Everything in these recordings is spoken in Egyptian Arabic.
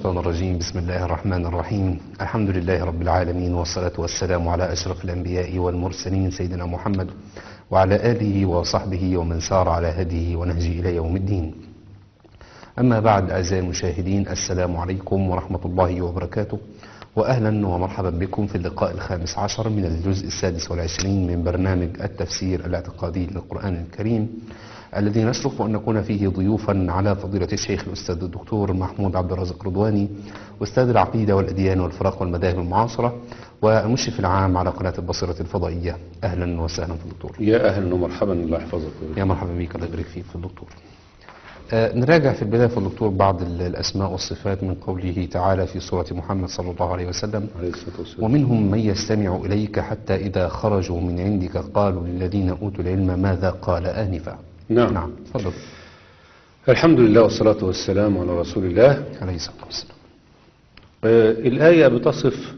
الشيطان الرجيم بسم الله الرحمن الرحيم الحمد لله رب العالمين والصلاة والسلام على أشرف الأنبياء والمرسلين سيدنا محمد وعلى آله وصحبه ومن سار على هديه ونهجه إلى يوم الدين أما بعد أعزائي المشاهدين السلام عليكم ورحمة الله وبركاته وأهلا ومرحبا بكم في اللقاء الخامس عشر من الجزء السادس والعشرين من برنامج التفسير الاعتقادي للقرآن الكريم الذي نشرف أن نكون فيه ضيوفا على فضيلة الشيخ الأستاذ الدكتور محمود عبد الرازق رضواني أستاذ العقيدة والأديان والفرق والمذاهب المعاصرة والمشرف العام على قناة البصيرة الفضائية أهلا وسهلا في الدكتور يا أهلا ومرحبا الله يحفظك يا مرحبا بك الله يبارك فيك في الدكتور آه، نراجع في البداية في الدكتور بعض ال- الأسماء والصفات من قوله تعالى في سورة محمد صلى الله عليه وسلم عليه الصلاة والسلام ومنهم من يستمع إليك حتى إذا خرجوا من عندك قالوا للذين أوتوا العلم ماذا قال آنفا نعم. نعم تفضل الحمد لله والصلاة والسلام على رسول الله عليه الصلاة والسلام آه، الآية بتصف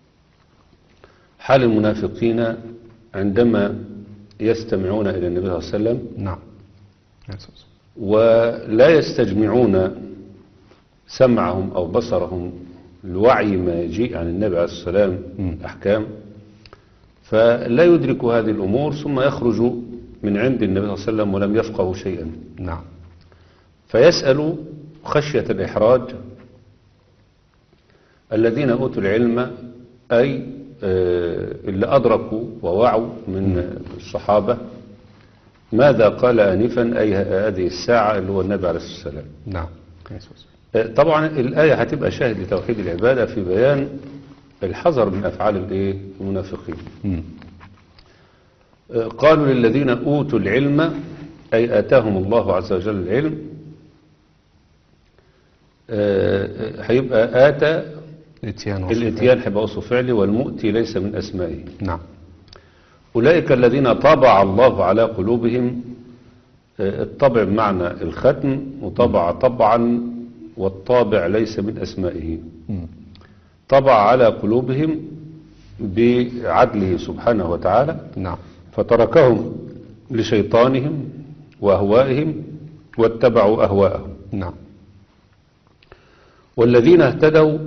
حال المنافقين عندما يستمعون إلى النبي صلى الله عليه وسلم نعم عليه الصلاة والسلام. ولا يستجمعون سمعهم أو بصرهم لوعي ما يجيء عن النبي عليه الصلاة والسلام أحكام فلا يدرك هذه الأمور ثم يخرج من عند النبي صلى الله عليه وسلم ولم يفقهوا شيئا نعم فيسأل خشية الإحراج الذين أوتوا العلم أي آه، اللي أدركوا ووعوا من الصحابة ماذا قال آنفا أي هذه الساعة اللي هو النبي عليه الصلاة والسلام نعم عليه الصلاة والسلام. آه، طبعا الآية هتبقى شاهد لتوحيد العبادة في بيان الحذر من أفعال الإيه؟ المنافقين مم. آه، قالوا للذين أوتوا العلم أي آتاهم الله عز وجل العلم آه، آه، هيبقى آتى الاتيان والصفات. الاتيان هيبقى وصف فعلي والمؤتي ليس من أسمائه نعم أولئك الذين طبع الله على قلوبهم آه، الطبع بمعنى الختم وطبع طبعا والطابع ليس من أسمائه مم. طبع على قلوبهم بعدله سبحانه وتعالى نعم فتركهم لشيطانهم وأهوائهم واتبعوا أهواءهم نعم والذين اهتدوا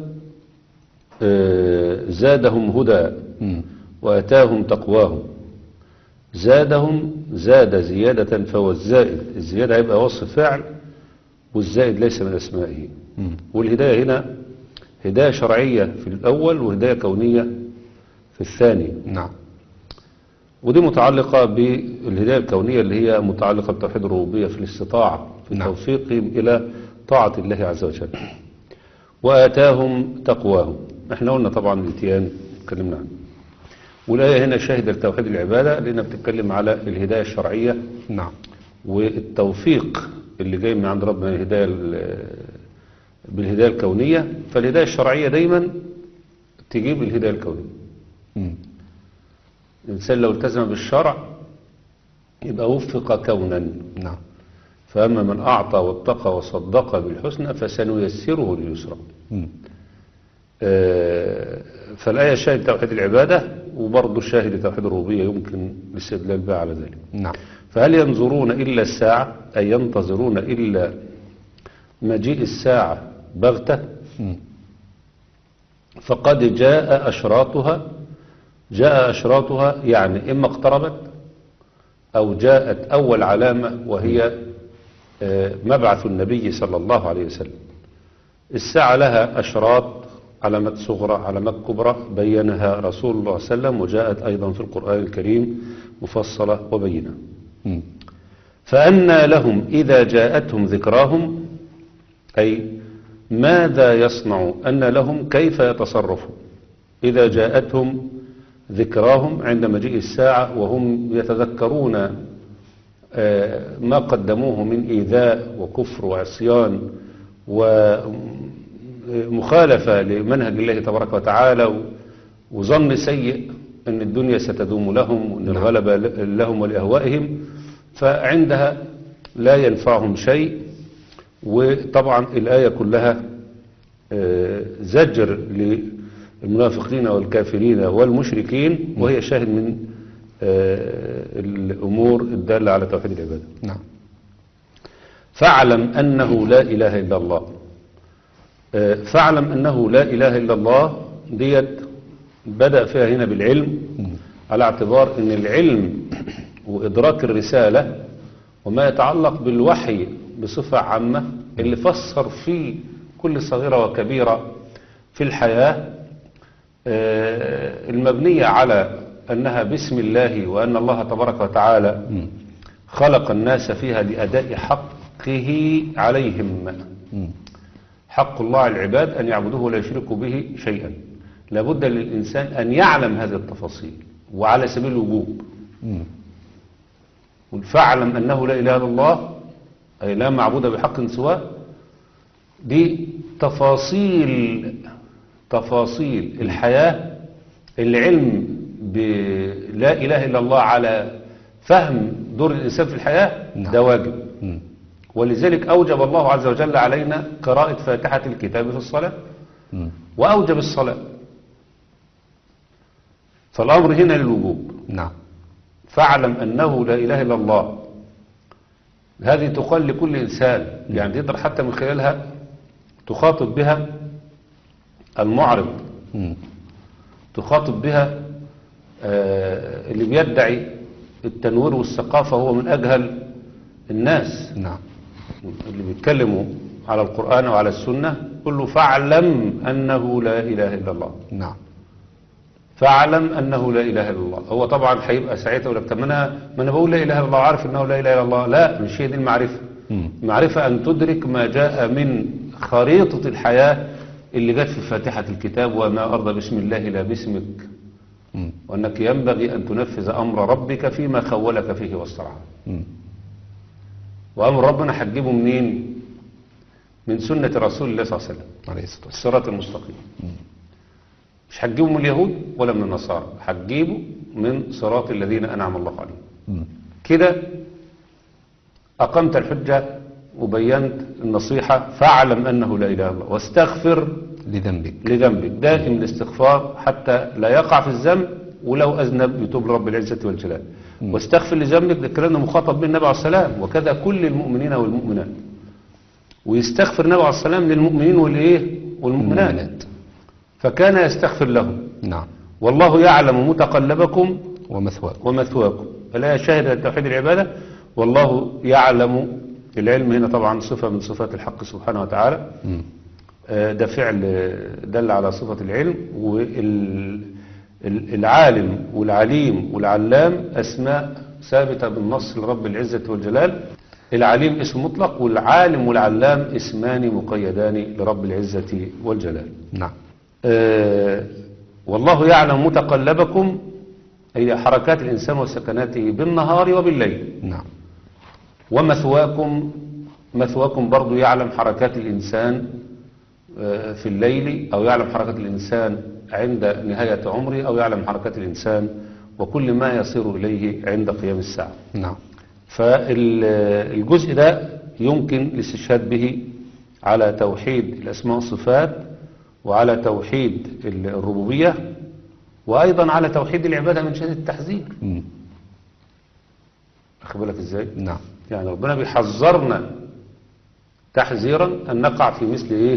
آه، زادهم هدى مم. وأتاهم تقواهم زادهم زاد زيادة فهو الزائد الزيادة هيبقى وصف فعل والزائد ليس من أسمائه مم. والهداية هنا هداية شرعية في الأول وهداية كونية في الثاني نعم ودي متعلقة بالهداية الكونية اللي هي متعلقة بتوحيد الربوبية في الاستطاعة في نعم. توفيقهم إلى طاعة الله عز وجل وآتاهم تقواهم احنا قلنا طبعا الاتيان اتكلمنا عنه والآية هنا شاهدة لتوحيد العبادة لأنها بتتكلم على الهداية الشرعية نعم والتوفيق اللي جاي من عند ربنا الهداية ال- بالهداية الكونية فالهداية الشرعية دايما تجيب الهداية الكونية مم. الإنسان لو التزم بالشرع يبقى وفق كونا نعم فأما من أعطى واتقى وصدق بالحسنى فسنيسره لليسرى مم. آه، فالآية شاهد توحيد العبادة وبرضه شاهد توحيد الربوبية يمكن الاستدلال بها على ذلك نعم فهل ينظرون إلا الساعة أي ينتظرون إلا مجيء الساعة بغتة مم. فقد جاء أشراطها جاء أشراطها يعني إما اقتربت أو جاءت أول علامة وهي آه، مبعث النبي صلى الله عليه وسلم الساعة لها أشراط علامات صغرى علامات كبرى بينها رسول الله صلى الله عليه وسلم وجاءت أيضا في القرآن الكريم مفصلة وبينة مم. فأنى لهم إذا جاءتهم ذكراهم أي ماذا يصنع أن لهم كيف يتصرفوا إذا جاءتهم ذكراهم عند مجيء الساعة وهم يتذكرون آه، ما قدموه من إيذاء وكفر وعصيان ومخالفة لمنهج الله تبارك وتعالى و- وظن سيء أن الدنيا ستدوم لهم وأن الغلبة ل- لهم ولأهوائهم فعندها لا ينفعهم شيء وطبعا الآية كلها آه، زجر للمنافقين والكافرين والمشركين وهي شاهد من آه، الأمور الدالة على توحيد العبادة نعم فاعلم أنه لا إله إلا الله آه، فاعلم أنه لا إله إلا الله ديت بدأ فيها هنا بالعلم على اعتبار أن العلم وإدراك الرسالة وما يتعلق بالوحي بصفة عامة اللي فسر فيه كل صغيرة وكبيرة في الحياة آه، المبنية على أنها بسم الله وأن الله تبارك وتعالى خلق الناس فيها لأداء حقه عليهم مم. حق الله على العباد أن يعبدوه ولا يشركوا به شيئا لابد للإنسان أن يعلم هذه التفاصيل وعلى سبيل الوجوب مم. فاعلم أنه لا إله إلا الله أي لا معبود بحق سواه دي تفاصيل تفاصيل الحياة العلم بلا إله إلا الله على فهم دور الإنسان في الحياة نعم. ده واجب مم. ولذلك أوجب الله عز وجل علينا قراءة فاتحة الكتاب في الصلاة مم. وأوجب الصلاة فالأمر هنا للوجوب نعم فاعلم أنه لا إله إلا الله هذه تقال لكل إنسان يعني تقدر حتى من خلالها تخاطب بها المعرض مم. تخاطب بها آه، اللي بيدعي التنوير والثقافة هو من أجهل الناس نعم اللي بيتكلموا على القرآن وعلى السنة قل له فاعلم أنه لا إله إلا الله نعم فاعلم أنه لا إله إلا الله هو طبعا هيبقى ساعتها يقول لك طب ما أنا ما أنا بقول لا إله إلا الله عارف أنه لا إله إلا الله لا مش هي دي المعرفة مم. المعرفة أن تدرك ما جاء من خريطة الحياة اللي جت في فاتحة الكتاب وما أرضى بسم الله لا باسمك مم. وأنك ينبغي أن تنفذ أمر ربك فيما خولك فيه واسترعاه مم. وأمر ربنا هتجيبه منين من سنة رسول الله صلى الله عليه وسلم عليه الصلاة والسلام الصراط المستقيم مش هتجيبه من اليهود ولا من النصارى هتجيبه من صراط الذين أنعم الله عليهم مم. كده أقمت الحجة وبينت النصيحة فاعلم أنه لا إله إلا الله واستغفر لذنبك لذنبك دائم الاستغفار حتى لا يقع في الذنب ولو أذنب يتوب لرب العزة والجلال واستغفر لذنبك ده الكلام ده مخاطب به النبي عليه السلام وكذا كل المؤمنين والمؤمنات ويستغفر النبي عليه السلام للمؤمنين والإيه والمؤمنات المؤمنات. فكان يستغفر لهم نعم والله يعلم متقلبكم ومثواك ومثواكم فلا شاهد توحيد العبادة والله يعلم العلم هنا طبعا صفة من صفات الحق سبحانه وتعالى مم. آه، ده فعل آه، دل على صفة العلم والعالم والعليم والعلام أسماء ثابتة بالنص لرب العزة والجلال العليم اسم مطلق والعالم والعلام اسمان مقيدان لرب العزة والجلال نعم آه، والله يعلم متقلبكم أي حركات الإنسان وسكناته بالنهار وبالليل نعم ومثواكم مثواكم برضو يعلم حركات الإنسان آه، في الليل أو يعلم حركات الإنسان عند نهاية عمره أو يعلم حركات الإنسان وكل ما يصير إليه عند قيام الساعة نعم فالجزء ده يمكن الاستشهاد به على توحيد الأسماء والصفات وعلى توحيد الربوبية وأيضا على توحيد العبادة من شدة التحذير مم. أخد بالك إزاي؟ نعم يعني ربنا بيحذرنا تحذيرا أن نقع في مثل إيه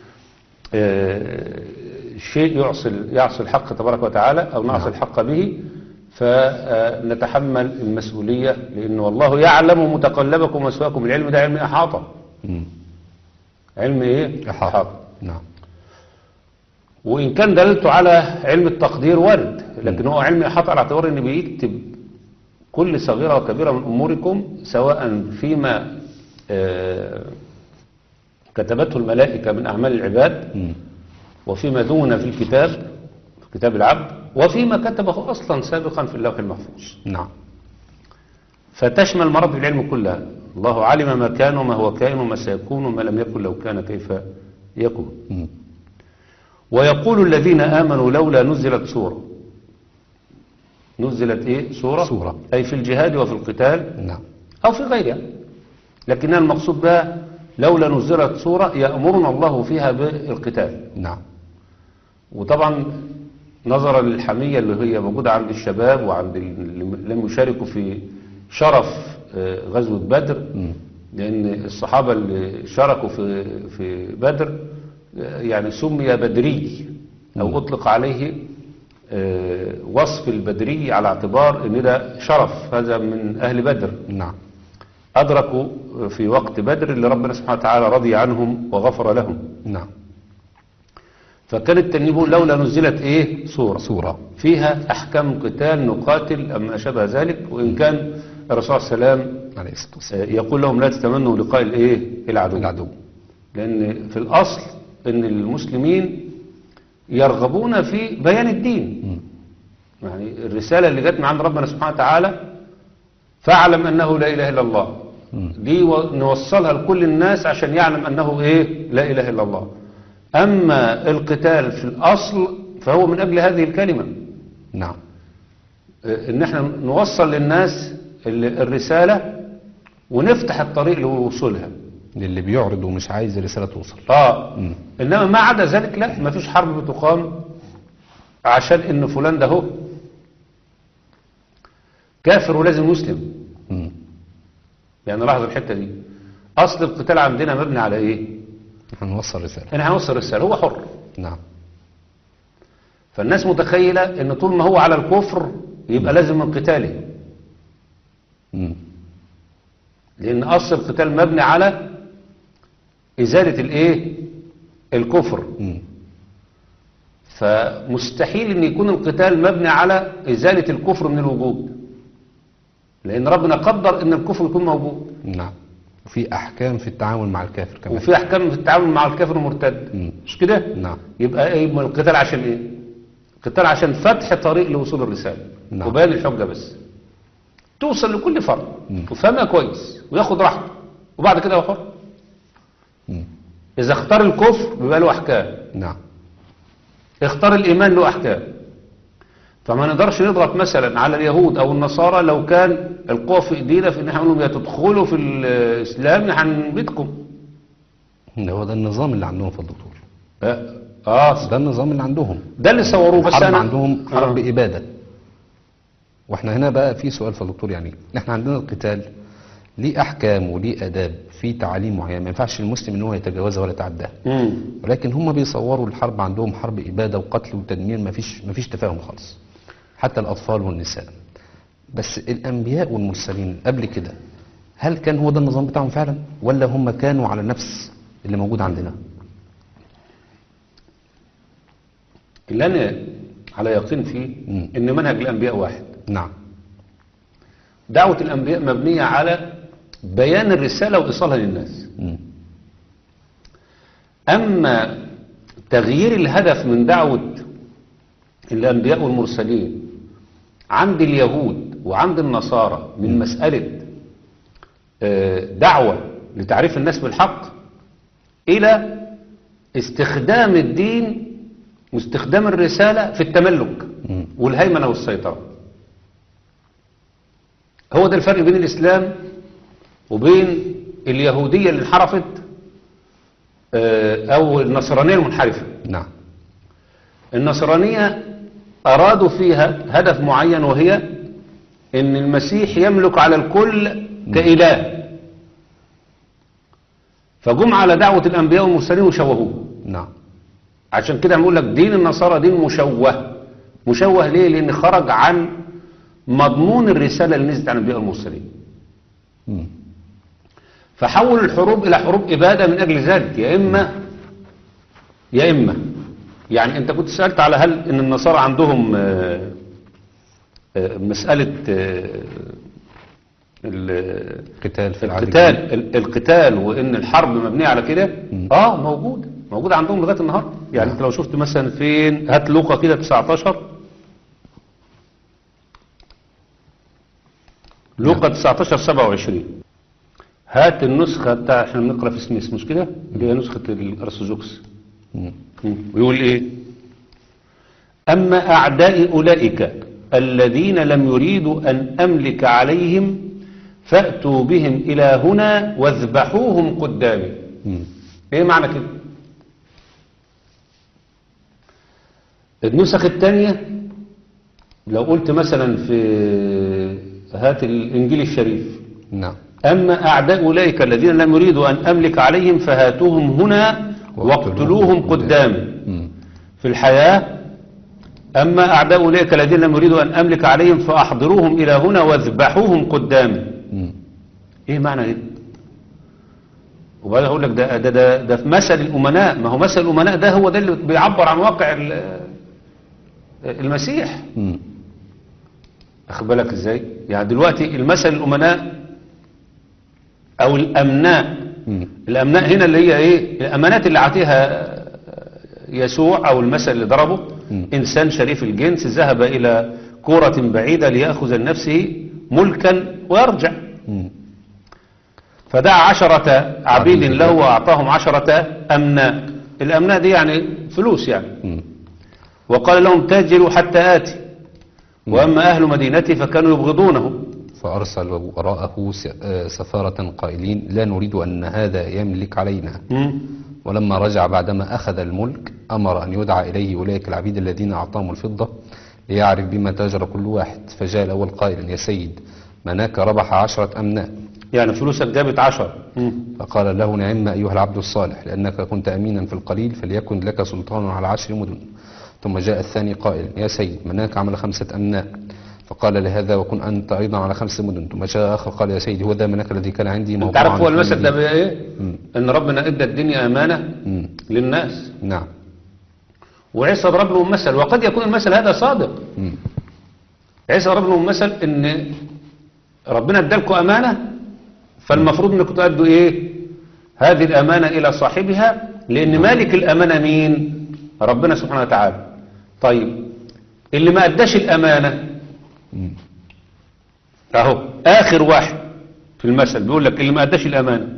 آه شيء يعصي يعصي الحق تبارك وتعالى أو نعصي نعم. الحق به فنتحمل المسؤولية لأن والله يعلم متقلبكم ومسواكم العلم ده علم إحاطة مم. علم إيه إحاطة نعم وإن كان دلالته على علم التقدير وارد لكن هو علم إحاطة على اعتبار أن بيكتب كل صغيرة وكبيرة من أموركم سواء فيما آه، كتبته الملائكة من أعمال العباد مم. وفيما دون في الكتاب في كتاب العبد وفيما كتبه أصلا سابقا في اللوح المحفوظ نعم فتشمل مراتب العلم كلها الله علم ما كان وما هو كائن وما سيكون وما لم يكن لو كان كيف يكون مم. ويقول الذين آمنوا لولا نزلت سورة نزلت إيه سورة سورة. أي في الجهاد وفي القتال نعم أو في غيرها لكنها المقصود بها لولا نزلت سورة يأمرنا الله فيها بالقتال نعم وطبعا نظرا للحمية اللي هي موجودة عند الشباب وعند اللي لم يشاركوا في شرف آه، غزوة بدر مم. لأن الصحابة اللي شاركوا في في بدر آه، يعني سمي بدري أو أطلق عليه آه، وصف البدري على اعتبار ان ده شرف هذا من أهل بدر نعم أدركوا في وقت بدر اللي ربنا سبحانه وتعالى رضي عنهم وغفر لهم نعم فكان التانيين بيقول لولا نزلت ايه سورة سورة فيها أحكام قتال نقاتل أم ما شابه ذلك وإن كان الرسول صلى الله عليه وسلم عليه الصلاة والسلام آه، يقول لهم لا تتمنوا لقاء الايه العدو العدو لأن في الأصل أن المسلمين يرغبون في بيان الدين مم. يعني الرسالة اللي جت من عند ربنا سبحانه وتعالى فاعلم أنه لا إله إلا الله مم. دي و- نوصلها لكل الناس عشان يعلم أنه إيه لا إله إلا الله أما القتال في الأصل فهو من أجل هذه الكلمة نعم آه، إن احنا نوصل للناس ال- الرسالة ونفتح الطريق لوصولها للي بيعرض ومش عايز الرسالة توصل اه مم. انما ما عدا ذلك لا ما فيش حرب بتقام عشان ان فلان ده هو كافر ولازم يسلم مم. يعني لاحظ الحته دي اصل القتال عندنا مبني على ايه هنوصل رسالة انا هنوصل رساله هو حر نعم فالناس متخيله ان طول ما هو على الكفر يبقى لازم من قتاله مم. لان اصل القتال مبني على ازاله الايه الكفر مم. فمستحيل ان يكون القتال مبني على ازالة الكفر من الوجود لان ربنا قدر ان الكفر يكون موجود نعم وفي أحكام في التعامل مع الكافر كمان وفي احكام في التعامل مع الكافر المرتد مم. مش كده نعم يبقى ايه يبقى القتال عشان ايه القتال عشان فتح طريق لوصول الرسالة نعم. وبيان الحجة بس توصل لكل فرد مم. وفهمها كويس وياخد راحته وبعد كده هو حر مم. اذا اختار الكفر بيبقى له احكام نعم اختار الإيمان له أحكام فما نقدرش نضغط مثلا على اليهود أو النصارى لو كان القوة في إيدينا في إن احنا نقول لهم يا تدخلوا في الإسلام هنبيدكم ده هو ده النظام اللي عندهم في الدكتور آه, آه ده النظام اللي عندهم ده اللي صوروه بس الحرب أنا عندهم حرب آه. إبادة واحنا هنا بقى في سؤال في الدكتور يعني احنا عندنا القتال ليه أحكام وليه آداب في تعاليم معينة ما ينفعش المسلم ان هو يتجاوزها ولا يتعداها مم. ولكن هم بيصوروا الحرب عندهم حرب إبادة وقتل وتدمير ما فيش ما فيش تفاهم خالص حتى الأطفال والنساء بس الأنبياء والمرسلين قبل كده هل كان هو ده النظام بتاعهم فعلا ولا هم كانوا على نفس اللي موجود عندنا اللي أنا على يقين فيه مم. إن منهج الأنبياء واحد نعم دعوة الأنبياء مبنية على بيان الرسالة وإيصالها للناس مم. أما تغيير الهدف من دعوة الأنبياء والمرسلين عند اليهود وعند النصارى من مسألة آه، دعوة لتعريف الناس بالحق إلى استخدام الدين واستخدام الرسالة في التملك مم. والهيمنة والسيطرة هو ده الفرق بين الإسلام وبين اليهودية اللي انحرفت آه، أو النصرانية المنحرفة نعم النصرانية أرادوا فيها هدف معين وهي أن المسيح يملك على الكل كإله فجم على دعوة الأنبياء والمرسلين وشوهوه نعم عشان كده بنقول لك دين النصارى دين مشوه مشوه ليه لأن خرج عن مضمون الرسالة اللي نزلت عن الأنبياء والمرسلين مم. فحول الحروب إلى حروب إبادة من أجل ذلك يا إما يا إما يعني أنت كنت سألت على هل إن النصارى عندهم آه، آه، مسألة آه، ال- قتال في العهد القتال الجديد. ال- القتال وإن الحرب مبنية على كده مم. آه موجود موجود عندهم لغاية النهاردة يعني أنت لو شفت مثلا فين هات لوقا كده 19 لوقا 19 27 هات النسخة بتاع احنا بنقرا في سميث مش كده اللي هي نسخة الأرثوذكس مم. ويقول ايه أما أعداء أولئك الذين لم يريدوا أن أملك عليهم فأتوا بهم إلى هنا واذبحوهم قدامي مم. ايه معنى كده النسخ الثانية لو قلت مثلا في هات الإنجيل الشريف نعم أما أعداء أولئك الذين لم يريدوا أن أملك عليهم فهاتوهم هنا واقتلوهم قدامي مم. في الحياة أما أعداء أولئك الذين لم يريدوا أن أملك عليهم فأحضروهم إلى هنا واذبحوهم قدامي مم. إيه معنى إيه وبعدين أقول لك ده, ده, ده, ده في مثل الأمناء ما هو مثل الأمناء ده هو ده اللي بيعبر عن واقع ال- المسيح مم. أخد بالك إزاي يعني دلوقتي المثل الأمناء أو الأمناء مم. الأمناء هنا اللي هي إيه الأمانات اللي عطيها يسوع أو المثل اللي ضربه مم. إنسان شريف الجنس ذهب إلى كرة بعيدة ليأخذ لنفسه ملكا ويرجع مم. فدعا عشرة عبيد عبيد له وأعطاهم عشرة أمناء الأمناء دي يعني فلوس يعني مم. وقال لهم تاجروا حتى آتي وأما أهل مدينتي فكانوا يبغضونه فأرسل وراءه س- آه، سفارة قائلين لا نريد أن هذا يملك علينا مم. ولما رجع بعدما أخذ الملك أمر أن يدعى إليه أولئك العبيد الذين أعطاهم الفضة ليعرف بما تاجر كل واحد فجاء الأول قائلا يا سيد مناك ربح عشرة أمناء يعني فلوسك جابت عشر مم. فقال له نعم أيها العبد الصالح لأنك كنت أمينا في القليل فليكن لك سلطان على عشر مدن ثم جاء الثاني قائل يا سيد مناك عمل خمسة أمناء فقال لهذا وكن أنت أيضا على خمس مدن ثم جاء آخر قال يا سيدي هو ذا مناك الذي كان عندي انت موقوعا عارف هو في المثل ده المدينة. بقى ايه ان ربنا ادى الدنيا امانه مم. للناس نعم وعيسى ضرب لهم مثل وقد يكون المثل هذا صادق مم. عيسى ضرب لهم مثل ان ربنا ادالكم امانه فالمفروض انكم تؤدوا ايه هذه الامانه الى صاحبها لان مالك الامانه مين ربنا سبحانه وتعالى طيب اللي ما اداش الامانه مم. اهو اخر واحد في المثل بيقول لك اللي ما اداش الامانه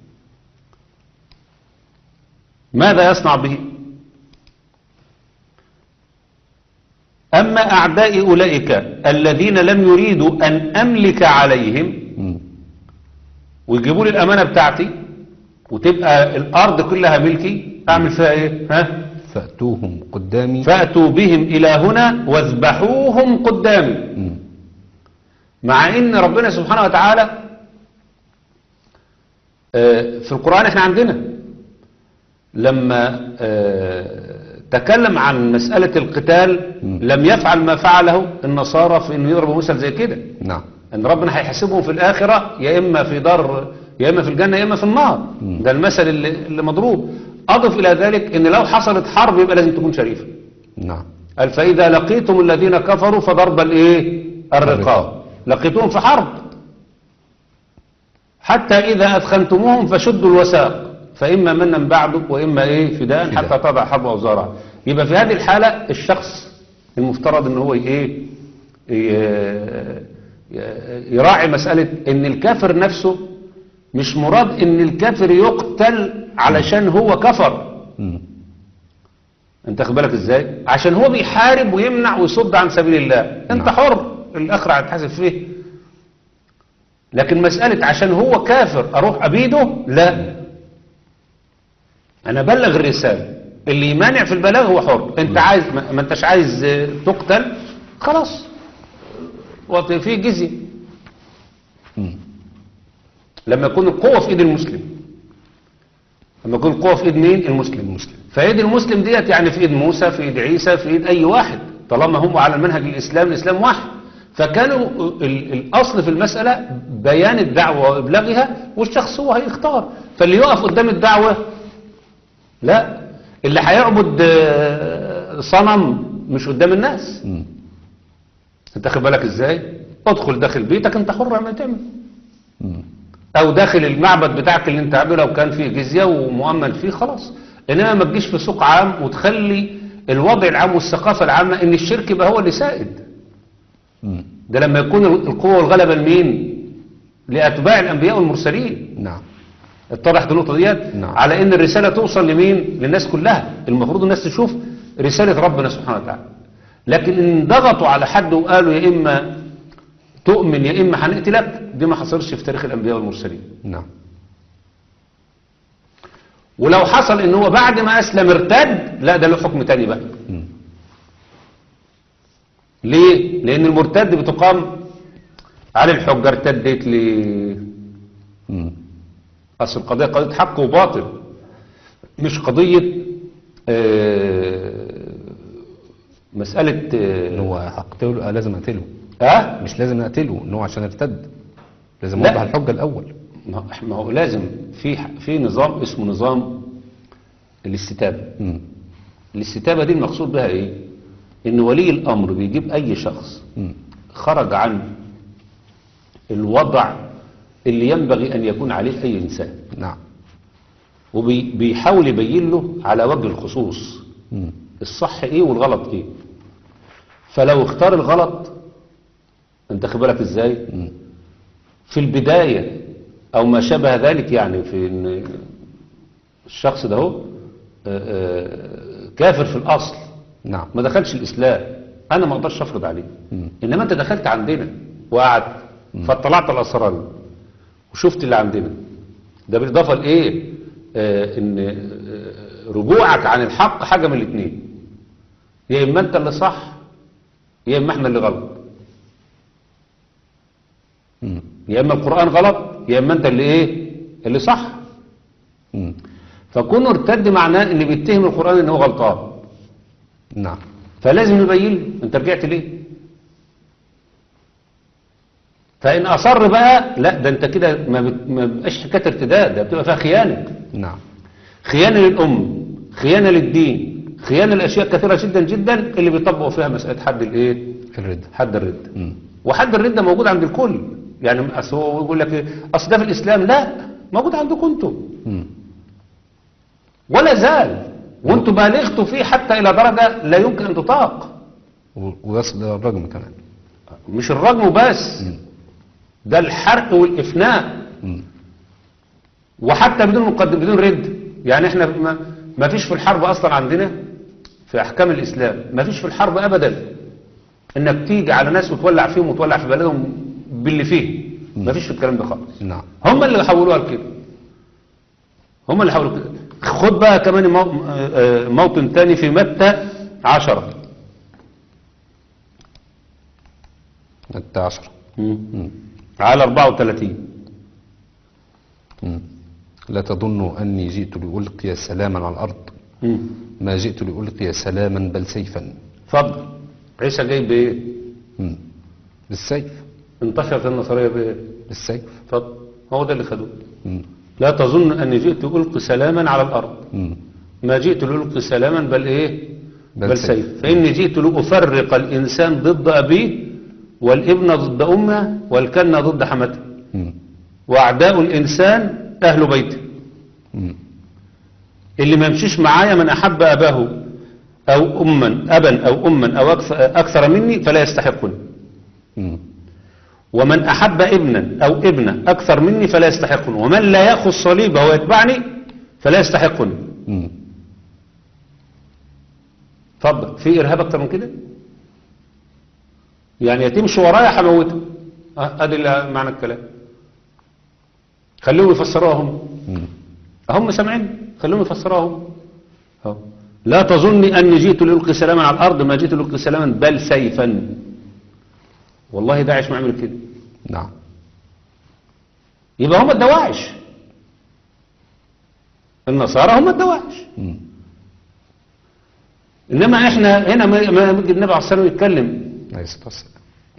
ماذا يصنع به اما اعداء اولئك الذين لم يريدوا ان املك عليهم مم. ويجيبوا لي الامانه بتاعتي وتبقى الارض كلها ملكي اعمل فيها ايه ها فأتوهم قدامي فاتوا بهم الى هنا واذبحوهم قدامي مم. مع ان ربنا سبحانه وتعالى آه، في القرآن احنا عندنا لما آه، تكلم عن مسألة القتال مم. لم يفعل ما فعله النصارى في انه يضربوا مثل زي كده نعم ان ربنا هيحاسبهم في الاخرة يا اما في دار يا اما في الجنة يا اما في النار مم. ده المثل اللي, اللي مضروب اضف الى ذلك ان لو حصلت حرب يبقى لازم تكون شريفة نعم قال فإذا لقيتم الذين كفروا فضرب الايه الرقاب لقيتوهم في حرب حتى إذا أدخنتموهم فشدوا الوثاق فإما منا بعد وإما إيه فداء فداء. حتى تضع حرب أوزارها يبقى في هذه الحالة الشخص المفترض ان هو إيه ي- ي- يراعي مسألة إن الكافر نفسه مش مراد إن الكافر يقتل علشان هو كفر مم. انت خد بالك ازاي عشان هو بيحارب ويمنع ويصد عن سبيل الله انت نعم. حر الاخر هتحاسب فيه لكن مسألة عشان هو كافر اروح ابيده لا انا بلغ الرسالة اللي يمانع في البلاغ هو حر انت عايز ما ما انتش عايز اه، تقتل خلاص وط- في جزية مم. لما يكون القوة في ايد المسلم لما يكون القوة في ايد مين المسلم المسلم. فايد المسلم ديت يعني في ايد موسى في ايد عيسى في ايد اي واحد طالما هم على المنهج الاسلام الاسلام واحد فكانوا ال- الاصل في المسألة بيان الدعوة وابلاغها والشخص هو هيختار فاللي يقف قدام الدعوة لا اللي هيعبد آه، صنم مش قدام الناس مم. انت خد بالك ازاي ادخل داخل بيتك انت حر ما تعمل مم. او داخل المعبد بتاعك اللي انت عامله لو كان فيه جزية ومؤمن فيه خلاص انما ما تجيش في سوق عام وتخلي الوضع العام والثقافة العامة ان الشرك يبقى هو اللي سائد مم. ده لما يكون القوة والغلبة لمين لاتباع الانبياء والمرسلين نعم اتضحت النقطة ديت نعم. على ان الرسالة توصل لمين للناس كلها المفروض الناس تشوف رسالة ربنا سبحانه وتعالى لكن ان ضغطوا على حد وقالوا يا اما تؤمن يا اما هنقتلك دي ما حصلش في تاريخ الانبياء والمرسلين نعم ولو حصل ان هو بعد ما اسلم ارتد لا ده له حكم تاني بقى مم. ليه لان المرتد بتقام على الحجة ارتدت ليه مم. اصل القضية قضية حق وباطل مش قضية آه، مسألة ان هو هقتله آه لازم اقتله اه مش لازم اقتله ان هو عشان ارتد لازم لا. اوضح الحجه الاول ما هو- ما هو لازم في في نظام اسمه نظام الاستتابة مم. الاستتابة دي المقصود بها ايه ان ولي الامر بيجيب اي شخص مم. خرج عن الوضع اللي ينبغي ان يكون عليه اي انسان نعم وبيحاول يبين له على وجه الخصوص مم. الصح ايه والغلط ايه فلو اختار الغلط انت خد بالك ازاي مم. في البداية او ما شابه ذلك يعني في ان الشخص ده هو آه، آه، كافر في الاصل نعم ما دخلش الاسلام انا ما اقدرش افرض عليه مم. انما انت دخلت عندنا وقعدت فاطلعت على الاسرار وشفت اللي عندنا ده بالاضافه لايه آه ان آه رجوعك عن الحق حاجه من الاثنين يا اما انت اللي صح يا اما احنا اللي غلط مم. يا اما القران غلط يا اما انت اللي ايه اللي صح مم. فكونه ارتد معناه ان بيتهم القران ان هو غلطان نعم فلازم نبين له انت رجعت ليه فان اصر بقى لا ده انت كده ما بت- ما بيبقاش حكايه ارتداد ده بتبقى فيها خيانه نعم خيانه للام خيانه للدين خيانه لاشياء كثيره جدا جدا اللي بيطبقوا فيها مساله حد الايه الرد حد الرد مم. وحد الرد موجود عند الكل يعني اصل هو يقول لك ايه اصل ده في الاسلام لا موجود عندكم انتم مم. ولا زال وانتم بالغتوا فيه حتى الى درجه لا يمكن ان تطاق و- ويصل الى الرجم كمان مش الرجم بس ده الحرق والإفناء مم. وحتى بدون مقدم بدون رد يعني احنا ما, ما فيش في الحرب أصلا عندنا في أحكام الإسلام ما فيش في الحرب أبدا إنك تيجي على ناس وتولع فيهم وتولع في بلدهم باللي فيه ما فيش في الكلام ده خالص نعم هم اللي حولوها لكده هم اللي حولوا كده خد بقى كمان مو- آه، موطن تاني في متى عشرة متى عشرة مم. على 34 مم. لا تظنوا أني جئت لألقي سلاما على الأرض مم. ما جئت لألقي سلاما بل سيفا اتفضل عيسى جاي بايه مم. بالسيف انتشرت النصريه بايه بالسيف اتفضل هو ده اللي خدوه مم. لا تظن اني جئت القي سلاما على الارض مم. ما جئت لالقي سلاما بل ايه بل بل, سيف. سيف فاني جئت لافرق الانسان ضد ابيه والابن ضد امه والكنه ضد حمته مم. واعداء الانسان اهل بيته مم. اللي ما يمشيش معايا من احب اباه او اما ابا او اما او أكثر- اكثر مني فلا يستحقني مم. ومن أحب ابنا أو ابنة أكثر مني فلا يستحقني ومن لا يأخذ صليبه ويتبعني فلا يستحقني مم. اتفضل في إرهاب أكتر من كده يعني يتمشي ورايا هموته أه، ادي اللي معنى الكلام خليهم يفسروها هم مم. هم سامعين خليهم يفسروها هم أهو. لا تظني أني جئت لألقي سلاما على الأرض ما جئت لألقي سلاما بل سيفا والله داعش ما عمل كده نعم يبقى هم الدواعش النصارى هم الدواعش مم. انما احنا هنا ما ما يجي النبي عليه الصلاه والسلام يتكلم عليه الصلاة والسلام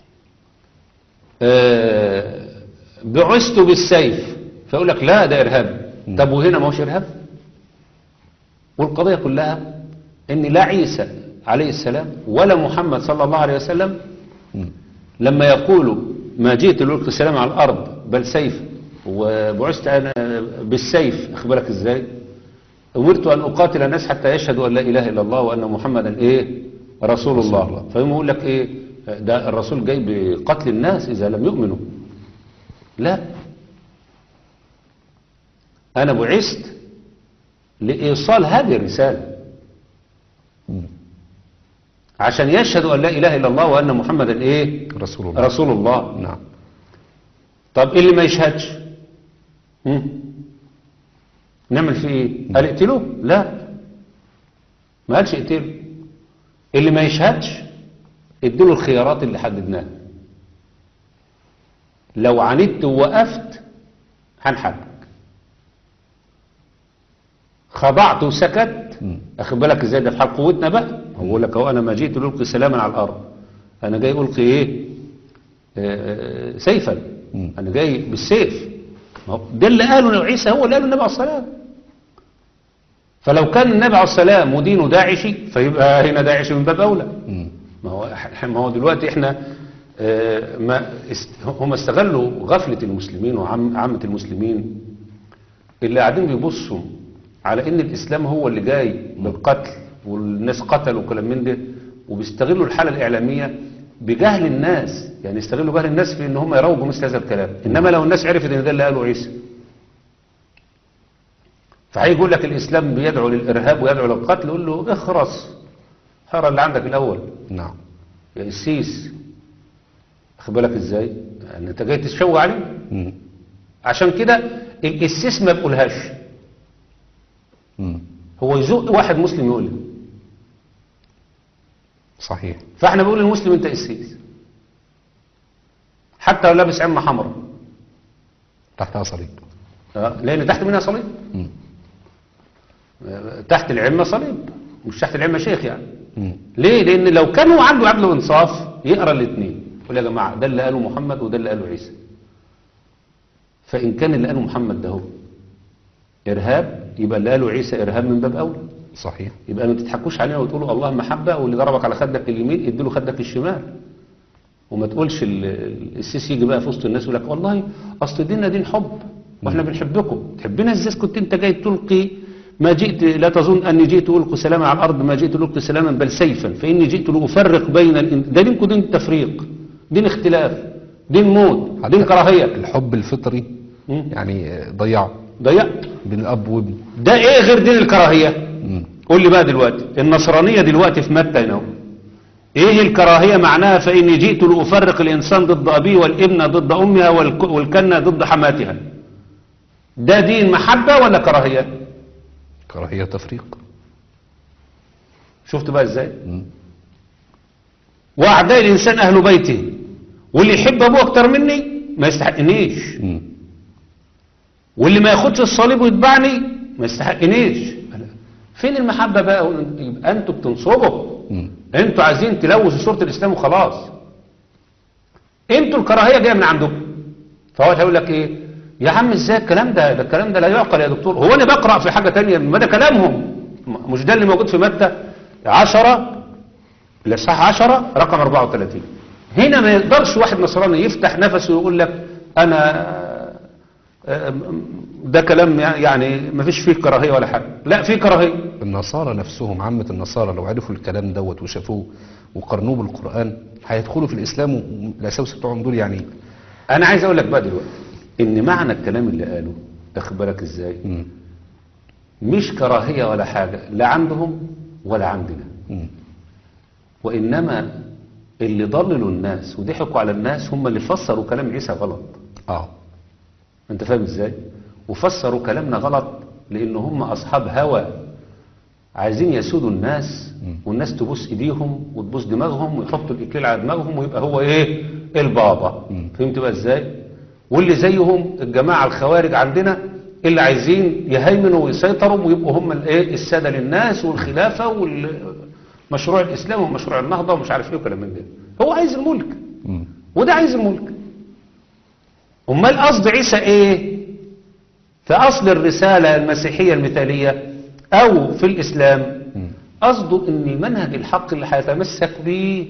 آه، بعثت بالسيف فيقول لك لا ده ارهاب طب وهنا ما هوش ارهاب والقضيه كلها ان لا عيسى عليه السلام ولا محمد صلى الله عليه وسلم مم. لما يقولوا ما جئت لألقي السلام على الأرض بل سيف وبعثت أنا بالسيف أخبرك إزاي أمرت أن أقاتل الناس حتى يشهدوا أن لا إله إلا الله وأن محمدا إيه رسول الله فيقوم يقول لك إيه ده الرسول جاي بقتل الناس إذا لم يؤمنوا لا أنا بعثت لإيصال هذه الرسالة مم. عشان يشهدوا أن لا إله إلا الله وأن محمدا إيه رسول الله رسول الله نعم طب اللي ما يشهدش هم؟ نعمل فيه ايه قال اقتلوه لا ما قالش اقتلوه اللي ما يشهدش اديله الخيارات اللي حددناها لو عاندت ووقفت هنحاربك خضعت وسكت مم. اخد بالك ازاي ده في حال قوتنا بقى هو بيقول لك اهو انا ما جئت لالقي سلاما على الارض انا جاي القي ايه آه، سيفا مم. انا جاي بالسيف ما هو ده اللي قاله عيسى هو اللي قاله النبي عليه الصلاه والسلام فلو كان النبي عليه الصلاه والسلام ودينه داعشي فيبقى هنا داعشي من باب اولى مم. ما هو ما هو دلوقتي احنا آه، ما است- هم استغلوا غفلة المسلمين وعامة المسلمين اللي قاعدين بيبصوا على ان الاسلام هو اللي جاي بالقتل والناس قتلوا وكلام من ده وبيستغلوا الحالة الاعلامية بجهل الناس يعني يستغلوا جهل الناس في ان هم يروجوا مثل هذا الكلام انما لو الناس عرفت ان ده اللي قاله عيسى فهيجي يقول لك الاسلام بيدعو للارهاب ويدعو للقتل يقول له اخرس هرى اللي عندك الاول نعم يعني السيس واخد بالك ازاي يعني انت جاي تشوه عليه مم. عشان كده ال- السيس ما بيقولهاش مم. هو يزق واحد مسلم يقول لي صحيح فاحنا بنقول للمسلم انت السيس حتى لو لابس عمه حمراء تحتها صليب آه، لان تحت منها صليب مم. آه، تحت العمه صليب مش تحت العمه شيخ يعني مم. ليه لان لو كان هو عنده عدل وانصاف يقرا الاثنين يقول يا جماعه ده اللي قاله محمد وده اللي قاله عيسى فان كان اللي قاله محمد ده هو ارهاب يبقى اللي قاله عيسى ارهاب من باب اولى صحيح يبقى ما تضحكوش علينا وتقولوا الله محبه واللي ضربك على خدك اليمين اديله خدك الشمال وما تقولش ال- ال- السيسي يجي بقى في وسط الناس يقول لك والله اصل ديننا دين حب واحنا بنحبكم تحبنا ازاي كنت انت جاي تلقي ما جئت لا تظن اني جئت القي سلاما على الارض ما جئت القي سلاما بل سيفا فاني جئت لافرق بين الإن... ده دينكم دين تفريق دين اختلاف دين موت دين كراهيه الحب الفطري مم. يعني ضيعه ضيعت بين الاب وابنه ده ايه غير دين الكراهيه مم. قول لي بقى دلوقتي النصرانية دلوقتي في متى هنا اهو. ايه الكراهية معناها فاني جئت لأفرق الانسان ضد ابيه والابنة ضد امها والك- والكنة ضد حماتها ده دين محبة ولا كراهية كراهية تفريق شفت بقى ازاي مم. واعداء الانسان اهل بيته واللي يحب ابوه اكتر مني ما يستحقنيش مم. واللي ما ياخدش الصليب ويتبعني ما يستحقنيش فين المحبة بقى يبقى انتوا بتنصبوا مم. انتوا عايزين تلوثوا صورة الاسلام وخلاص انتوا الكراهية جاية من عندكم فهو هيقول لك ايه يا عم ازاي الكلام ده ده الكلام ده لا يعقل يا دكتور هو انا بقرأ في حاجة تانية ما ده كلامهم م- مش ده اللي موجود في متى عشرة الاصحاح عشرة رقم 34 هنا ما يقدرش واحد نصراني يفتح نفسه ويقول لك انا آه، ده كلام يعني ما فيش فيه كراهية ولا حاجة لا فيه كراهية النصارى نفسهم عامة النصارى لو عرفوا الكلام دوت وشافوه وقارنوه بالقرآن هيدخلوا في الإسلام والأساس بتوعهم دول يعني انا عايز اقول لك بقى دلوقتي ان معنى الكلام اللي قاله تاخد بالك ازاي مم. مش كراهية ولا حاجة لا عندهم ولا عندنا مم. وانما اللي ضللوا الناس وضحكوا على الناس هم اللي فسروا كلام عيسى غلط اه انت فاهم ازاي وفسروا كلامنا غلط لان هم اصحاب هوى عايزين يسودوا الناس والناس تبوس ايديهم وتبوس دماغهم ويحطوا الاكليل على دماغهم ويبقى هو ايه البابا فهمت بقى ازاي واللي زيهم الجماعه الخوارج عندنا اللي عايزين يهيمنوا ويسيطروا ويبقوا هم الايه الساده للناس والخلافه والمشروع الاسلامي ومشروع النهضه ومش عارف ايه وكلام من ده هو عايز الملك مم. وده عايز الملك امال قصد عيسى ايه في اصل الرسالة المسيحية المثالية او في الاسلام قصده ان منهج الحق اللي هيتمسك بيه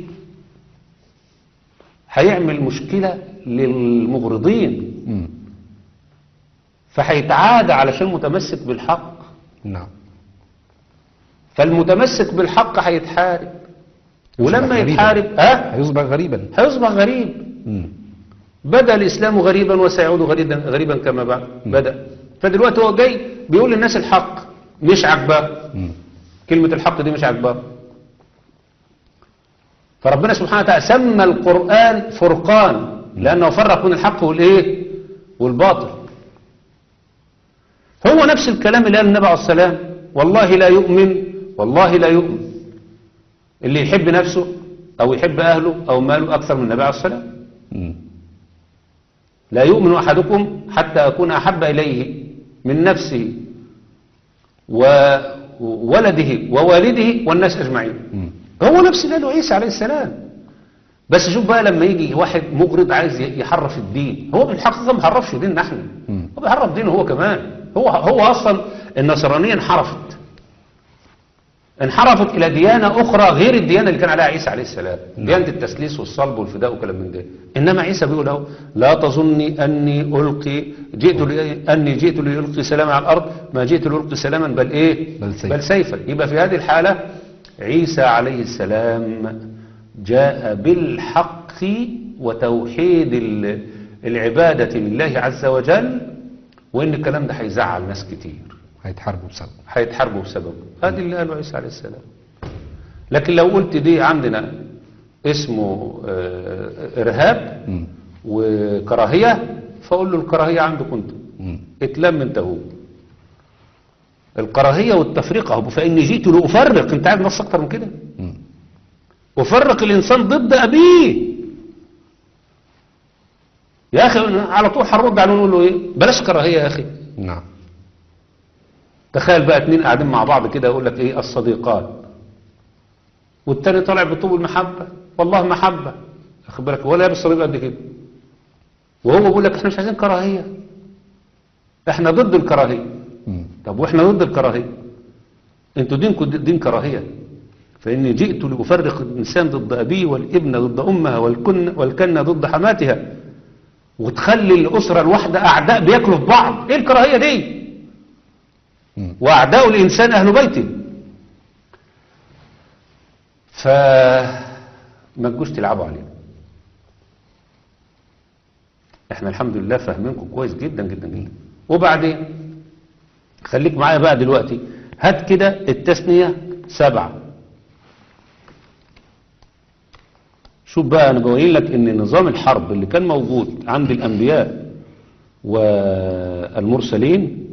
هيعمل مشكلة للمغرضين مم. فهيتعادى علشان متمسك بالحق نعم فالمتمسك بالحق هيتحارب ولما يصبح غريباً. يتحارب ها هيصبح غريبا هيصبح غريب مم. بدأ الإسلام غريبا وسيعود غريبا, غريبا كما بعد بدأ فدلوقتي هو جاي بيقول للناس الحق مش عجباه مم. كلمة الحق دي مش عجباه فربنا سبحانه وتعالى سمى القرآن فرقان لأنه فرق بين الحق والإيه والباطل هو نفس الكلام اللي قال النبي عليه السلام والله لا يؤمن والله لا يؤمن اللي يحب نفسه أو يحب أهله أو ماله أكثر من النبي عليه السلام مم. لا يؤمن أحدكم حتى أكون أحب إليه من نفسه وولده ووالده والناس أجمعين مم. هو نفس اللي قاله عيسى عليه السلام بس شوف بقى لما يجي واحد مغرض عايز يحرف الدين هو بالحقيقة ما حرفش ديننا احنا مم. هو بيحرف دينه هو كمان هو هو اصلا النصرانية انحرفت انحرفت الى ديانة اخرى غير الديانة اللي كان عليها عيسى عليه السلام ديانة التسليس والصلب والفداء وكلام من ده انما عيسى بيقول له لا تظني اني القي جئت لي اني جئت لالقي سلاما على الارض ما جئت لالقي سلاما بل ايه بل سيفا. بل سيفا يبقى في هذه الحالة عيسى عليه السلام جاء بالحق وتوحيد ال- العبادة لله عز وجل وإن الكلام ده هيزعل ناس كتير هيتحاربوا بسبب هيتحاربوا بسببه هذه اللي قاله عيسى عليه السلام لكن لو قلت دي عندنا اسمه آه، إرهاب مم. وكراهية فأقول له الكراهية عندكم انتم مم. اتلم انت هو الكراهية والتفرقة هو فإني جئت لأفرق انت عايز نص أكتر من كده مم. أفرق الإنسان ضد أبيه يا أخي على طول هنرد عليه ونقول له إيه بلاش كراهية يا أخي نعم تخيل بقى اتنين قاعدين مع بعض كده يقول لك إيه الصديقان والتاني طالع بطوب المحبة والله محبة أخد بالك ولا لابس صديق قد كده وهو بيقول لك احنا مش عايزين كراهية احنا ضد الكراهية مم. طب واحنا ضد الكراهية انتوا دينكم دين كراهية فإني جئت لأفرق الإنسان ضد أبيه والابن ضد أمها والكن والكنة ضد حماتها وتخلي الأسرة الواحدة أعداء بياكلوا في بعض إيه الكراهية دي مم. وأعداء الإنسان أهل بيته فما تجوش تلعبوا علينا احنا الحمد لله فاهمينكم كويس جدا جدا جدا وبعدين خليك معايا بقى دلوقتي هات كده التثنية سبعة شوف بقى انا بقول لك ان نظام الحرب اللي كان موجود عند الانبياء والمرسلين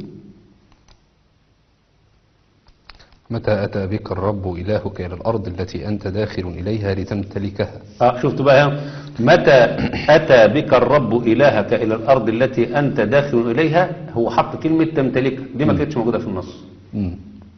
متى أتى بك الرب إلهك إلى الأرض التي أنت داخل إليها لتمتلكها اه شفت بقى يا متى أتى بك الرب إلهك إلى الأرض التي أنت داخل إليها هو حط كلمة تمتلكها دي ما كانتش موجودة في النص مم.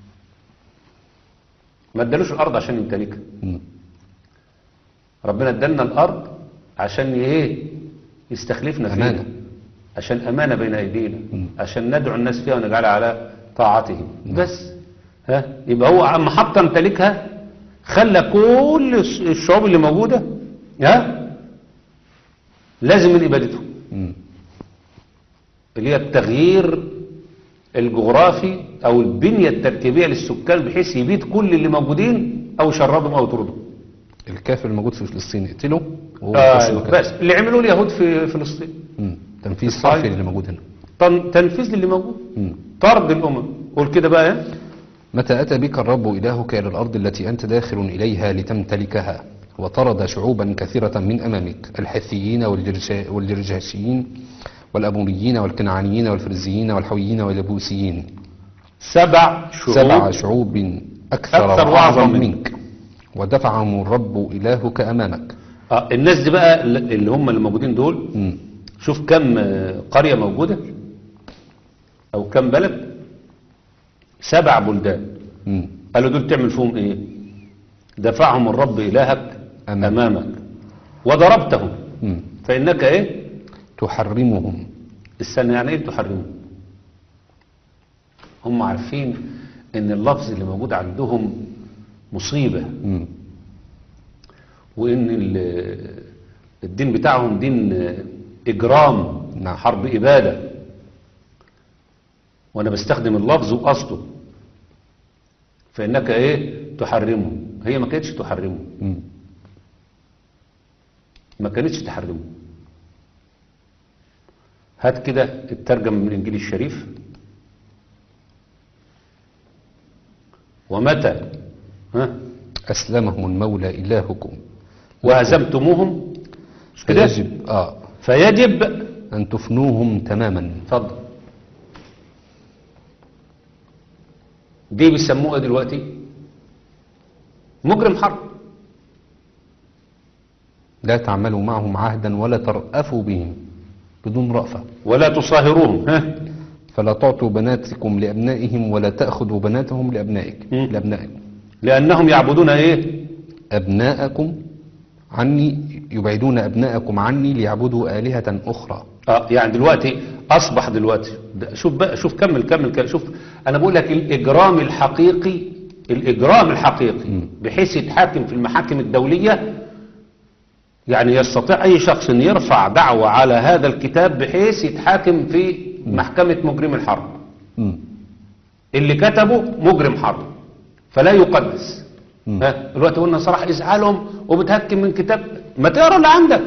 ما ادالوش الأرض عشان يمتلكها مم. ربنا ادالنا الأرض عشان ايه يستخلفنا فيها أمانة. عشان أمانة بين أيدينا عشان ندعو الناس فيها ونجعلها على طاعته بس ها يبقى هو عم حط يمتلكها خلى كل الش- الشعوب اللي موجودة ها لازم من إبادته مم. اللي هي التغيير الجغرافي أو البنية التركيبية للسكان بحيث يبيد كل اللي موجودين أو يشردهم أو يطردهم الكافر الموجود في فلسطين اقتله وهو آه بس مكان. بس اللي عملوه اليهود في فلسطين مم. تنفيذ إسرائيل. حرفي اللي موجود هنا تن- تنفيذ للي موجود مم. طرد الأمم قول كده بقى إيه؟ متى أتى بك الرب إلهك إلى الأرض التي أنت داخل إليها لتمتلكها وطرد شعوبا كثيرة من أمامك الحثيين والجرجا- والجرجاشيين والأموريين والكنعانيين والفرزيين والحويين واليبوسيين سبع شعوب سبع شعوب أكثر, أكثر وأعظم وأعظم منك ودفعهم الرب إلهك أمامك آه الناس دي بقى اللي هم اللي موجودين دول مم. شوف كم آه، قرية موجودة أو كم بلد سبع بلدان مم. قالوا دول تعمل فيهم ايه دفعهم الرب إلهك أمامك. أمامك وضربتهم مم. فإنك ايه تحرمهم استنى يعني ايه تحرمهم هم عارفين ان اللفظ اللي موجود عندهم مصيبة مم. وان ال- الدين بتاعهم دين اجرام نعم. حرب ابادة وانا بستخدم اللفظ وقصده فانك ايه تحرمه هي ما كانتش تحرمه مم. ما كانتش تحرمه هات كده الترجمة من الانجيل الشريف ومتى ها أسلمهم المولى إلهكم وهزمتموهم مش كده فيجب آه فيجب أن تفنوهم تماما اتفضل دي بيسموها دلوقتي مجرم حرب لا تعملوا معهم عهدا ولا ترأفوا بهم بدون رأفة ولا تصاهروهم ها فلا تعطوا بناتكم لأبنائهم ولا تأخذوا بناتهم لأبنائك مم. لأبنائكم لأنهم يعبدون إيه أبناءكم عني يبعدون أبناءكم عني ليعبدوا آلهة أخرى اه يعني دلوقتي اصبح دلوقتي ده شوف بقى شوف كمل كمل كمل شوف انا بقول لك الاجرام الحقيقي الاجرام الحقيقي بحيث يتحاكم في المحاكم الدوليه يعني يستطيع اي شخص ان يرفع دعوه على هذا الكتاب بحيث يتحاكم في محكمه مجرم الحرب مم. اللي كتبه مجرم حرب فلا يقدس مم. ها دلوقتي قلنا صراحه ازعالهم وبتهكم من كتاب ما تقرا اللي عندك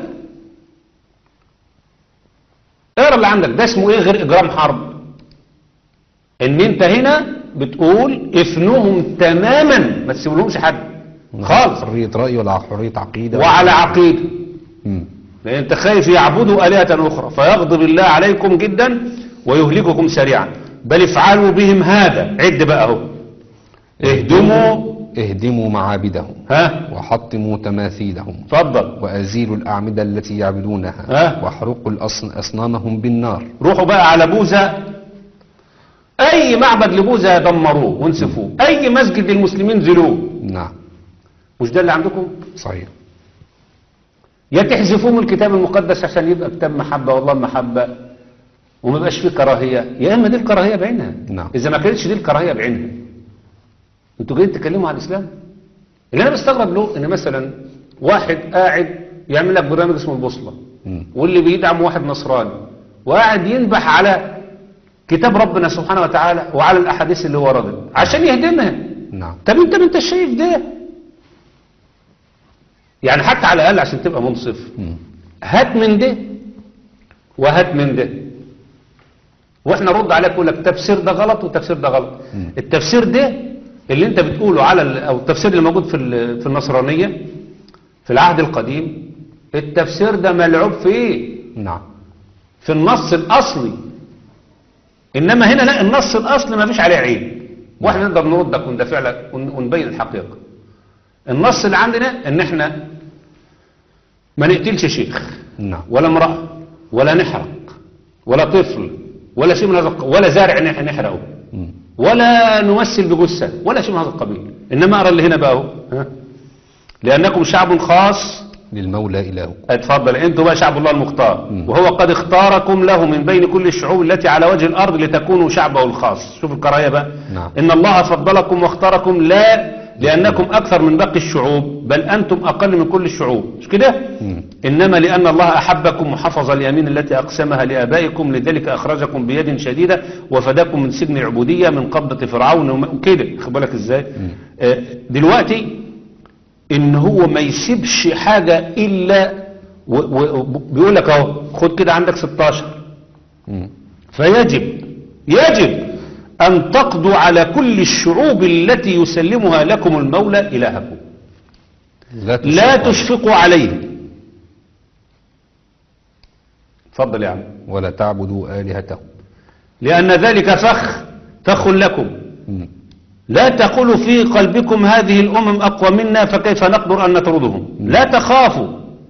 اقرا اللي عندك ده اسمه ايه غير اجرام حرب ان انت هنا بتقول افنوهم تماما ما تسيبولهمش حد خالص حرية رأي ولا حرية عقيدة وعلى عقيده مم. لان انت خايف يعبدوا الهه اخرى فيغضب الله عليكم جدا ويهلككم سريعا بل افعلوا بهم هذا عد بقى اهو اهدموا اهدموا معابدهم ها وحطموا تماثيلهم اتفضل وأزيلوا الأعمدة التي يعبدونها ها؟ واحرقوا الأصن- أصنامهم بالنار روحوا بقى على بوذا اي معبد لبوذا دمروه وانسفوه اي مسجد للمسلمين زلوه نعم مش ده اللي عندكم صحيح يا تحذفوه من الكتاب المقدس عشان يبقى كتاب محبة والله محبة وما يبقاش فيه كراهية يا اما دي الكراهية بعينها نعم. اذا ما كانتش دي الكراهية بعينها انتوا جايين تتكلموا عن الاسلام اللي انا بستغرب له ان مثلا واحد قاعد يعمل لك برنامج اسمه البوصلة مم. واللي بيدعم واحد نصراني وقاعد ينبح على كتاب ربنا سبحانه وتعالى وعلى الاحاديث اللي هو ردد عشان يهدمها نعم طب انت ما انت شايف ده يعني حتى على الاقل عشان تبقى منصف مم. هات من ده وهات من ده واحنا رد عليك يقول لك التفسير ده غلط والتفسير ده غلط مم. التفسير ده اللي انت بتقوله على ال- او التفسير اللي موجود في ال- في النصرانيه في العهد القديم التفسير ده ملعوب فيه نعم في النص الاصلي انما هنا لا النص الاصلي ما فيش عليه عيب واحنا نقدر نردك وندافع لك ون- ونبين الحقيقه النص اللي عندنا ان احنا ما نقتلش شيخ نعم ولا امرأة ولا نحرق ولا طفل ولا شيء من هذا الق- ولا زارع نح- نحرقه مم. ولا نمثل بجثة ولا شيء من هذا القبيل إنما أرى اللي هنا بقى اهو ها؟ لأنكم شعب خاص للمولى إله اتفضل انتوا بقى شعب الله المختار مم. وهو قد اختاركم له من بين كل الشعوب التي على وجه الارض لتكونوا شعبه الخاص شوف الكراهيه بقى نعم. ان الله فضلكم واختاركم لا لانكم اكثر من باقي الشعوب بل انتم اقل من كل الشعوب مش كده مم. انما لان الله احبكم وحفظ اليمين التي اقسمها لابائكم لذلك اخرجكم بيد شديده وفداكم من سجن العبوديه من قبضه فرعون وم- وكده خد بالك ازاي آه، دلوقتي ان هو ما يسيبش حاجة الا و- و- بيقول لك اهو خد كده عندك 16 مم. فيجب يجب ان تقضوا على كل الشعوب التي يسلمها لكم المولى الهكم لا تشركوا لا تشفقوا عليه اتفضل يا عم ولا تعبدوا آلهتهم لان ذلك فخ فخ لكم مم. لا تقولوا في قلبكم هذه الأمم أقوى منا فكيف نقدر أن نطردهم لا تخافوا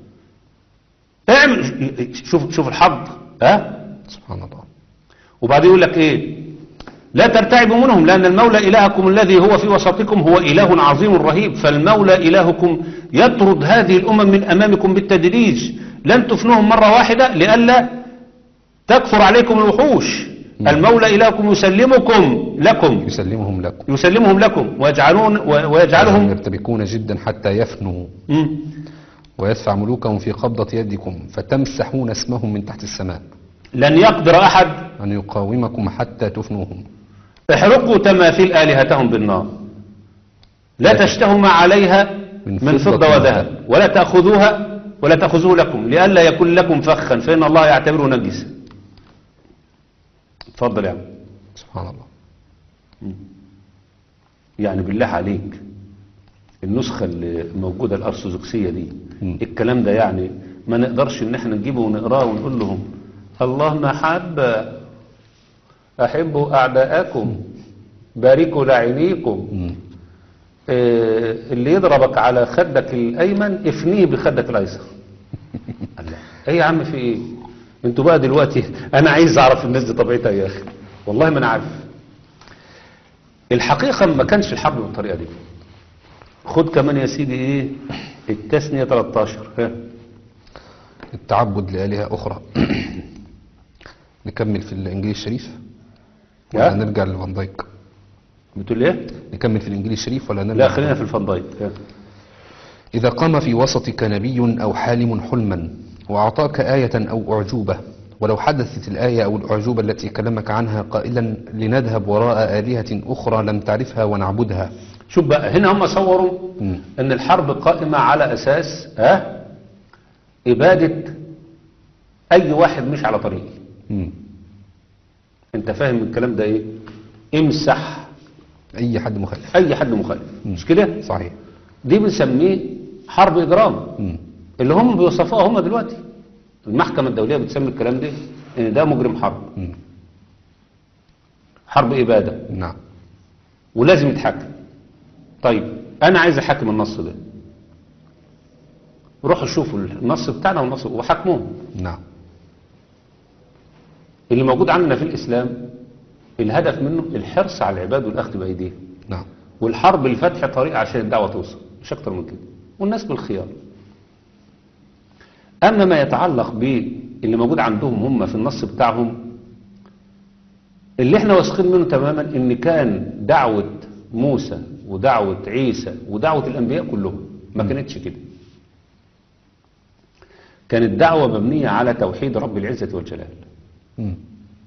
اعمل شوف شوف الحظ ها سبحان الله وبعدين يقول لك ايه لا ترتعبوا منهم لأن المولى إلهكم الذي هو في وسطكم هو إله عظيم رهيب فالمولى إلهكم يطرد هذه الأمم من أمامكم بالتدريج لن تفنوهم مرة واحدة لئلا تكفر عليكم الوحوش المولى إلهكم يسلمكم لكم يسلمهم لكم يسلمهم لكم ويجعلون و- وهم ويجعلهم يرتبكون جدا حتى يفنوا مم. ويدفع ملوكهم في قبضة يدكم فتمسحون اسمهم من تحت السماء لن يقدر أحد أن يقاومكم حتى تفنوهم احرقوا تماثيل آلهتهم بالنار لا تشتهوا ما عليها من من فضة فضة وذهب ولا تأخذوها ولا تأخذوه لكم لئلا يكون لكم فخا فإن الله يعتبره نجسا اتفضل يا عم سبحان الله يعني بالله عليك النسخة اللي موجودة الأرثوذكسية دي مم. الكلام ده يعني ما نقدرش ان احنا نجيبه ونقراه ونقول لهم الله محبة أحبوا أعداءكم باركوا لعينيكم مم. آه، اللي يضربك على خدك الأيمن افنيه بخدك الأيسر الله ايه يا عم في ايه انتوا بقى دلوقتي انا عايز اعرف الناس دي طبيعتها إيه يا اخي والله ما انا عارف الحقيقة ما كانش الحرب بالطريقة دي خد كمان يا سيدي ايه التثنية 13 ها التعبد لآلهة أخرى نكمل في الإنجيل الشريف ولا ها؟ نرجع لفان دايك بتقول ايه نكمل في الإنجيل الشريف ولا نرجع لا خلينا في الفندايك ها. إذا قام في وسطك نبي أو حالم حلما وأعطاك آية أو أعجوبة ولو حدثت الآية أو الأعجوبة التي كلمك عنها قائلا لنذهب وراء آلهة أخرى لم تعرفها ونعبدها شوف بقى هنا هم صوروا مم. ان الحرب قائمة على اساس ها ابادة اي واحد مش على طريقي مم. انت فاهم الكلام ده ايه امسح أي حد مخالف اي حد مخالف مش كده صحيح دي بنسميه حرب اجرام مم. اللي هم بيوصفوها هم دلوقتي المحكمة الدولية بتسمي الكلام ده ان ده مجرم حرب مم. حرب ابادة نعم ولازم يتحكم طيب انا عايز احكم النص ده روحوا شوفوا النص بتاعنا والنص وحكموه نعم اللي موجود عندنا في الاسلام الهدف منه الحرص على العباد والاخذ بايديهم نعم والحرب لفتح طريق عشان الدعوه توصل مش اكتر من كده والناس بالخيار اما ما يتعلق باللي موجود عندهم هم في النص بتاعهم اللي احنا واثقين منه تماما ان كان دعوه موسى ودعوه عيسى ودعوه الانبياء كلهم ما كانتش كده كانت دعوه مبنيه على توحيد رب العزه والجلال مم.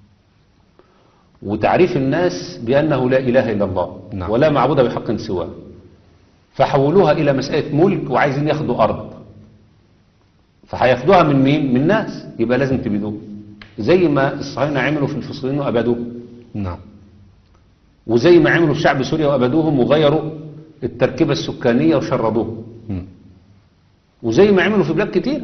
وتعريف الناس بأنه لا إله إلا الله نعم. ولا معبود بحق سواه فحولوها إلى مسألة ملك وعايزين ياخدوا أرض فهياخدوها من مين؟ من ناس يبقى لازم تبيدوه زي ما الصهاينة عملوا في الفلسطينيين وأبادوه نعم وزي ما عملوا في شعب سوريا وأبادوهم وغيروا التركيبة السكانية وشردوه مم. وزي ما عملوا في بلاد كتير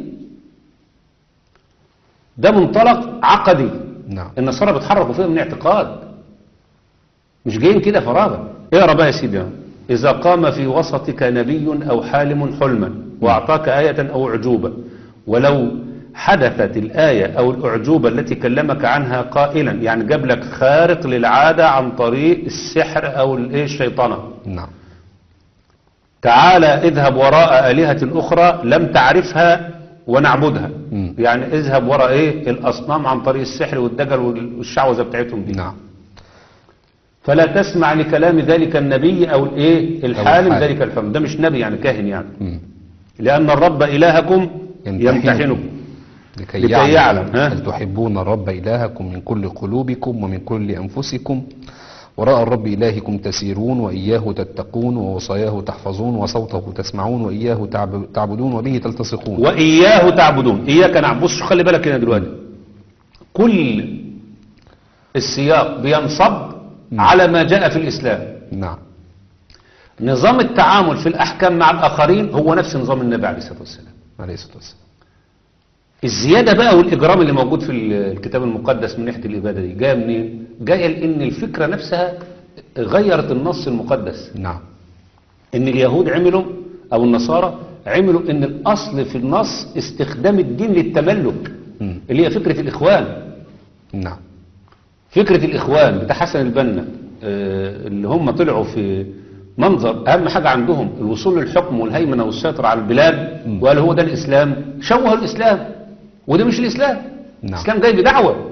ده منطلق عقدي نعم النصارى بيتحركوا فيها من اعتقاد مش جايين كده فراغا اقرا بقى يا سيدي اذا قام في وسطك نبي او حالم حلما واعطاك ايه او اعجوبه ولو حدثت الايه او الاعجوبه التي كلمك عنها قائلا يعني جاب لك خارق للعاده عن طريق السحر او الايه الشيطنه نعم تعالى اذهب وراء آلهة أخرى لم تعرفها ونعبدها مم. يعني اذهب وراء ايه الأصنام عن طريق السحر والدجل والشعوذة بتاعتهم دي نعم فلا تسمع لكلام ذلك النبي أو الايه الحالم الحالم. ذلك الحلم ده مش نبي يعني كاهن يعني مم. لأن الرب إلهكم يمتحنكم. يمتحنكم لكي, لكي يعلم, يعلم، ها؟ هل تحبون الرب إلهكم من كل قلوبكم ومن كل أنفسكم وراء الرب إلهكم تسيرون وإياه تتقون ووصاياه تحفظون وصوته تسمعون وإياه تعب- تعبدون وبه تلتصقون وإياه تعبدون إياك نعبد بص خلي بالك هنا دلوقتي كل السياق بينصب على ما جاء في الإسلام نعم نظام التعامل في الأحكام مع الآخرين هو نفس نظام النبي عليه الصلاة والسلام عليه الصلاة والسلام الزيادة بقى والإجرام اللي موجود في الكتاب المقدس من ناحية الإبادة دي جاية منين؟ جاية لأن الفكرة نفسها غيرت النص المقدس نعم إن اليهود عملوا أو النصارى عملوا إن الأصل في النص استخدام الدين للتملك مم. اللي هي فكرة الإخوان نعم فكرة الإخوان بتاع حسن البنا آه، اللي هم طلعوا في منظر أهم حاجة عندهم الوصول للحكم والهيمنة والسيطرة على البلاد مم. وقال هو ده الإسلام شوهوا الإسلام وده مش الإسلام نعم. الإسلام جاي بدعوة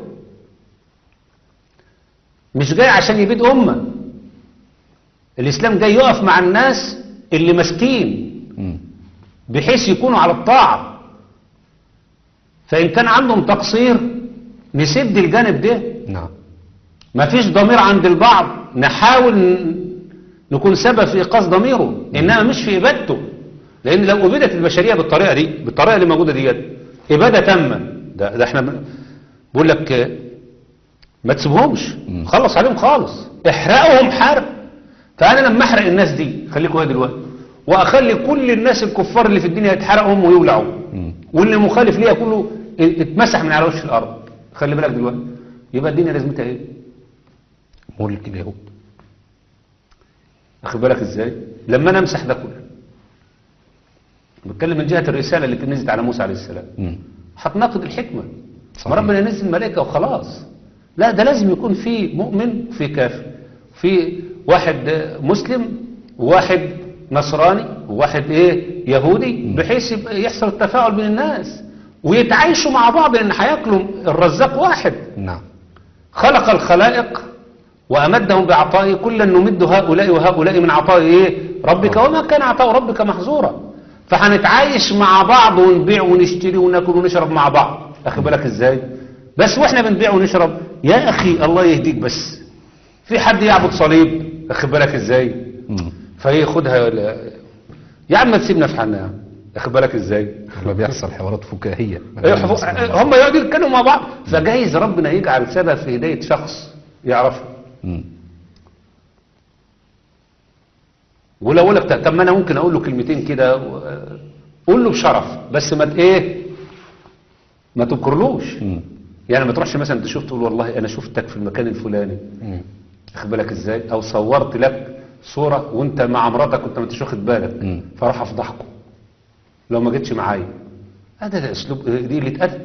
مش جاي عشان يبيد أمة الإسلام جاي يقف مع الناس اللي ماسكين مم. بحيث يكونوا على الطاعة فإن كان عندهم تقصير نسد الجانب ده نعم ما فيش ضمير عند البعض نحاول ن- نكون سبب في إيقاظ ضميره إنما مش في إبادته لأن لو أبدت البشرية بالطريقة دي بالطريقة اللي موجودة ديت إبادة تامة ده, ده احنا ب- بقول لك آه، ما تسيبهمش مم. خلص عليهم خالص احرقهم حرق فأنا لما أحرق الناس دي خليكم هنا دلوقتي وأخلي كل الناس الكفار اللي في الدنيا يتحرقهم ويولعوا مم. واللي مخالف ليها كله اتمسح من على وش الأرض خلي بالك دلوقتي يبقى الدنيا لازمتها ايه ملك اليهود واخد بالك ازاي لما انا امسح ده كله بتكلم من جهه الرساله اللي نزلت على موسى عليه السلام مم. هتناقض الحكمه صحيح. ما ربنا ينزل ملائكه وخلاص لا ده لازم يكون في مؤمن في كافر في واحد مسلم وواحد نصراني وواحد ايه يهودي بحيث يبقى يحصل التفاعل بين الناس ويتعايشوا مع بعض لان هياكلوا الرزاق واحد نعم خلق الخلائق وأمدهم بعطائه كلا نمد هؤلاء وهؤلاء من عطاء إيه؟ ربك وما كان عطاء ربك محظورا فهنتعايش مع بعض ونبيع ونشتري وناكل ونشرب مع بعض أخي بالك إزاي بس وإحنا بنبيع ونشرب يا أخي الله يهديك بس في حد يعبد صليب أخي بالك إزاي مم. فياخدها ولا يا عم ما تسيبنا في حالنا يا عم أخي بالك إزاي والله بيحصل حوارات فكاهية هم يقعدوا يتكلموا مع بعض فجايز ربنا يجعل سبب في هداية شخص يعرفه مم. ولو اقول لك طب ما انا ممكن اقول له كلمتين كده و- قول له بشرف بس ما ت- ايه ما تنكرلوش مم. يعني ما تروحش مثلا تشوف تقول والله انا شفتك في المكان الفلاني مم. واخد بالك ازاي او صورت لك صوره وانت مع مراتك وانت ما انتش واخد بالك مم. فراح افضحكم لو ما جيتش معايا هذا ده اسلوب دي اللي اتأدب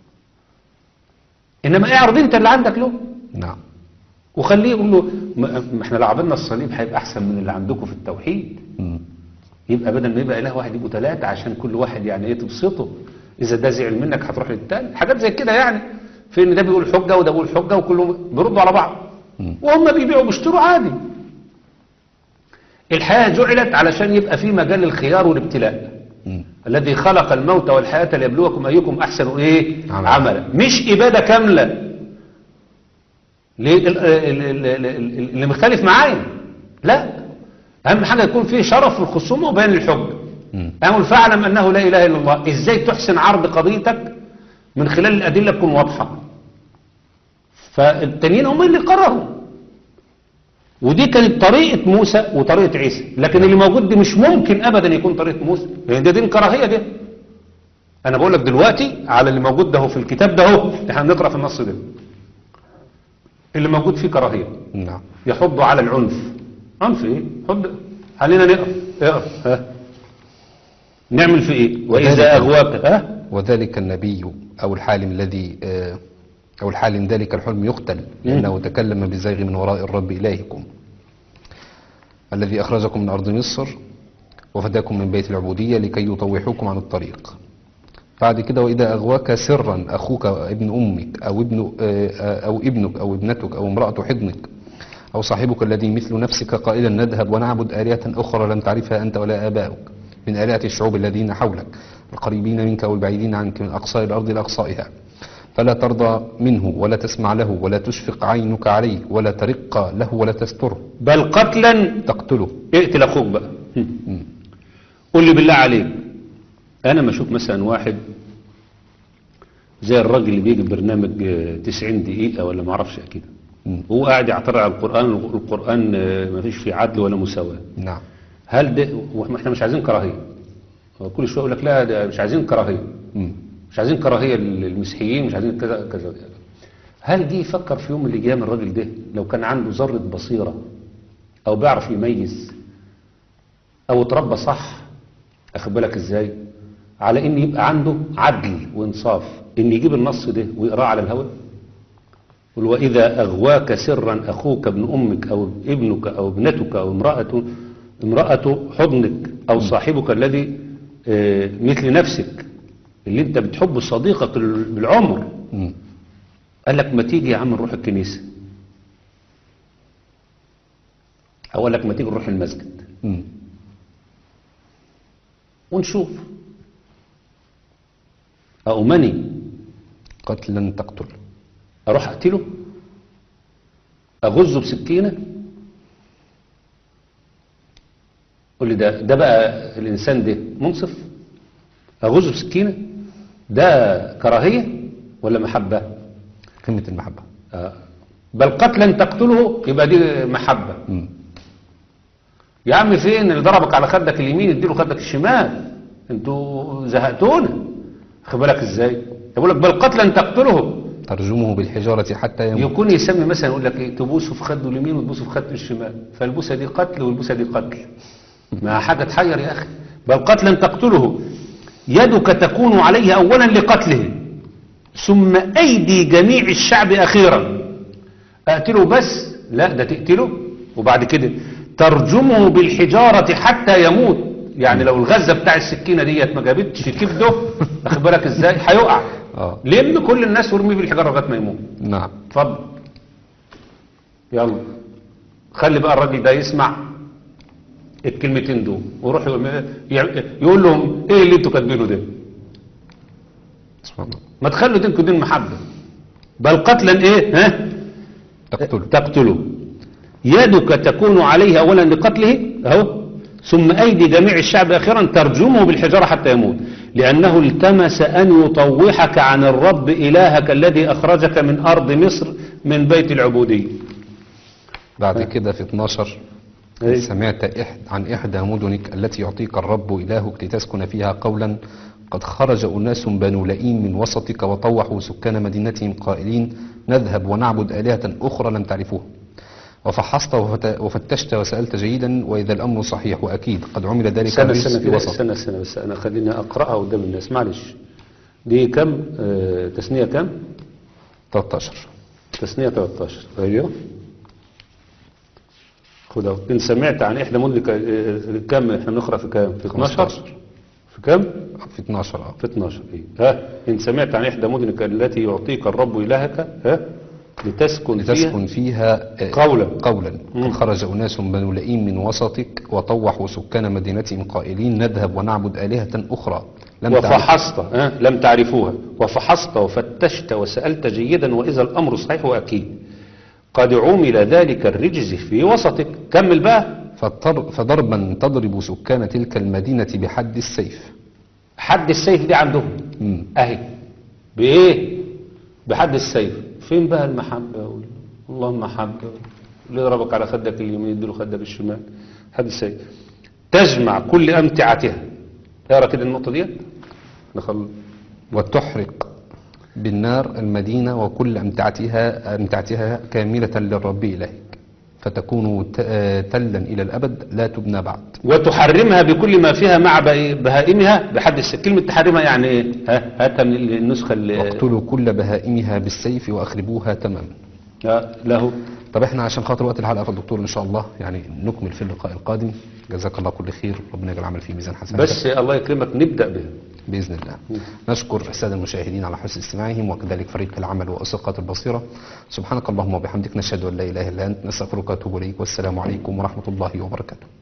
انما اعرض انت اللي عندك له نعم وخليه يقول له ما ما احنا لو عملنا الصليب هيبقى احسن من اللي عندكم في التوحيد مم. يبقى بدل ما يبقى اله واحد يبقوا ثلاثة عشان كل واحد يعني ايه تبسطه اذا ده زعل منك هتروح للتاني حاجات زي كده يعني في ان ده بيقول حجة وده بيقول حجة وكلهم بيردوا على بعض مم. وهم بيبيعوا وبيشتروا عادي الحياة جعلت علشان يبقى في مجال الخيار والابتلاء مم. الذي خلق الموت والحياة ليبلوكم أيكم أحسن إيه عملا. عملا مش إبادة كاملة ليه ال- ال- ال- ال- ال- اللي مختلف معايا لا أهم حاجة يكون فيه شرف في الخصومة وبيان الحجة مم. أقول فاعلم أنه لا إله إلا الله إزاي تحسن عرض قضيتك من خلال الأدلة تكون واضحة فالتانيين هم اللي قرروا ودي كانت طريقة موسى وطريقة عيسى لكن اللي موجود دي مش ممكن أبدا يكون طريقة موسى لأن ده دين كراهية ده أنا بقول لك دلوقتي على اللي موجود ده هو في الكتاب ده هو احنا بنقرأ في النص ده اللي موجود فيه كراهية نعم يحض على العنف عنف ايه حض خلينا نقرا اقرا ها نعمل في ايه وذلك- واذا اغواك ها وذلك النبي أو الحالم الذي آه، أو الحالم ذلك الحلم يقتل لأنه تكلم بزيغ من وراء الرب إلهكم الذي أخرجكم من أرض مصر وفداكم من بيت العبودية لكي يطوحوكم عن الطريق بعد كده وإذا أغواك سرا أخوك أو ابن أمك أو ابن آه، أو ابنك أو ابنتك أو امرأة حضنك أو صاحبك الذي مثل نفسك قائلا نذهب ونعبد آلهة أخرى لم تعرفها أنت ولا آباؤك من آلهة الشعوب الذين حولك القريبين منك والبعيدين عنك من أقصاء الأرض لأقصائها فلا ترضى منه ولا تسمع له ولا تشفق عينك عليه ولا ترق له ولا تستره بل قتلا تقتله اقتل اخوك بقى مم. قول لي بالله عليك انا ما اشوف مثلا واحد زي الراجل اللي بيجي برنامج آه، 90 دقيقة ولا ما اعرفش كده مم. هو قاعد يعترض على القرآن القرآن آه، ما فيش فيه عدل ولا مساواة نعم هل ده واحنا مش عايزين كراهية هو كل شوية يقول لك لا ده مش عايزين كراهية مم. مش عايزين كراهية للمسيحيين مش عايزين كذا كذا هل جه يفكر في يوم من الايام الراجل ده لو كان عنده ذرة بصيرة او بيعرف يميز او اتربى صح اخد بالك ازاي على ان يبقى عنده عدل وانصاف ان يجيب النص ده ويقراه على الهوى يقول واذا اغواك سرا اخوك ابن امك او ابنك او ابنتك او امرأة امرأة حضنك او صاحبك الذي آه، مثل نفسك اللي انت بتحبه صديقك بالعمر مم. قال لك ما تيجي يا عم نروح الكنيسة او قال لك ما تيجي نروح المسجد مم. ونشوف أؤمني قتلا تقتل أروح أقتله أغزه بسكينة قول لي ده ده بقى الإنسان ده منصف أغزه بسكينة ده كراهية ولا محبة قمة المحبة آه. بل قتلا تقتله يبقى دي محبة مم. يا عم فين اللي ضربك على خدك اليمين اديله خدك الشمال انتوا زهقتونا خد بالك ازاي يقول لك بل قتلا تقتله ترجمه بالحجارة حتى يموت يكون يسمي مثلا يقول لك ايه تبوسه في خده اليمين وتبوسه في خده الشمال فالبوسه دي قتل والبوسه دي قتل ما حاجه تحير يا اخي بل قتلا تقتله يدك تكون عليه اولا لقتله ثم ايدي جميع الشعب اخيرا اقتله بس لا ده تقتله وبعد كده ترجمه بالحجارة حتى يموت يعني لو الغزة بتاع السكينة ديت ما جابتش كبده واخد بالك ازاي هيقع اه لم كل الناس وارميه بالحجارة لغاية ما يموت نعم اتفضل يلا خلي بقى الراجل ده يسمع الكلمتين دول ويروح يقول, يقول لهم ايه اللي انتوا كاتبينه ده سبحان الله ما تخلوا دينكم دين محبة بل قتلا ايه ها تقتله تقتله يدك تكون عليه اولا لقتله اهو ثم ايدي جميع الشعب اخيرا ترجمه بالحجارة حتى يموت لانه التمس ان يطوحك عن الرب الهك الذي اخرجك من ارض مصر من بيت العبودية بعد كده في 12 أي. سمعت إحد عن إحدى مدنك التي يعطيك الرب إلهك لتسكن فيها قولا قد خرج أناس بنو لئيم من وسطك وطوحوا سكان مدينتهم قائلين نذهب ونعبد آلهة أخرى لم تعرفوها وفحصت وفت- وفتشت وسألت جيدا وإذا الأمر صحيح وأكيد قد عمل ذلك استنى الرجس استنى في كده وسط استنى استنى بس انا خليني اقراها قدام الناس معلش دي كم آه تسنية كم 13 تسنية 13 ايوه خد اهو ان سمعت عن احدى مدرك آه، كم احنا بنقرا في كام في 12 15. في كم في 12 آه. في 12 ايه ها ان سمعت عن احدى مدرك التي يعطيك الرب الهك ها لتسكن, لتسكن فيها فيها آه، قولا. قولا مم. قد خرج أناس بنو لئيم من وسطك وطوحوا سكان مدينتهم قائلين نذهب ونعبد آلهة أخرى لم تعرف وفحصت ها لم تعرفوها وفحصت وفتشت وسألت جيدا وإذا الأمر صحيح وأكيد قد عمل ذلك الرجز في وسطك كمل بقى فاضطر- فضربا تضرب سكان تلك المدينة بحد السيف حد السيف دي عندهم مم. اهي بايه بحد السيف فين بقى المحبة وال- اللهم محبة اللي يضربك على خدك اليمين يديله خدك الشمال حد السيف تجمع كل أمتعتها اقرا كده النقطة دي نخل وتحرق بالنار المدينة وكل أمتعتها أمتعتها كاملة للرب إلهك فتكون ت- آه، تلا إلى الأبد لا تبنى بعد وتحرمها بكل ما فيها مع بهي- بهائمها بحد السيف كلمة تحرمها يعني ايه ها هاتها من النسخة اللي واقتلوا كل بهائمها بالسيف وأخربوها تماما آه، له طب احنا عشان خاطر وقت الحلقة في الدكتور إن شاء الله يعني نكمل في اللقاء القادم جزاك الله كل خير ربنا يجعل العمل في ميزان حسناتك بس الله يكرمك نبدأ بها بإذن الله نشكر السادة المشاهدين على حسن استماعهم وكذلك فريق العمل وأسقة البصيرة سبحانك اللهم وبحمدك نشهد أن لا إله إلا أنت نستغفرك ونتوب إليك والسلام عليكم ورحمة الله وبركاته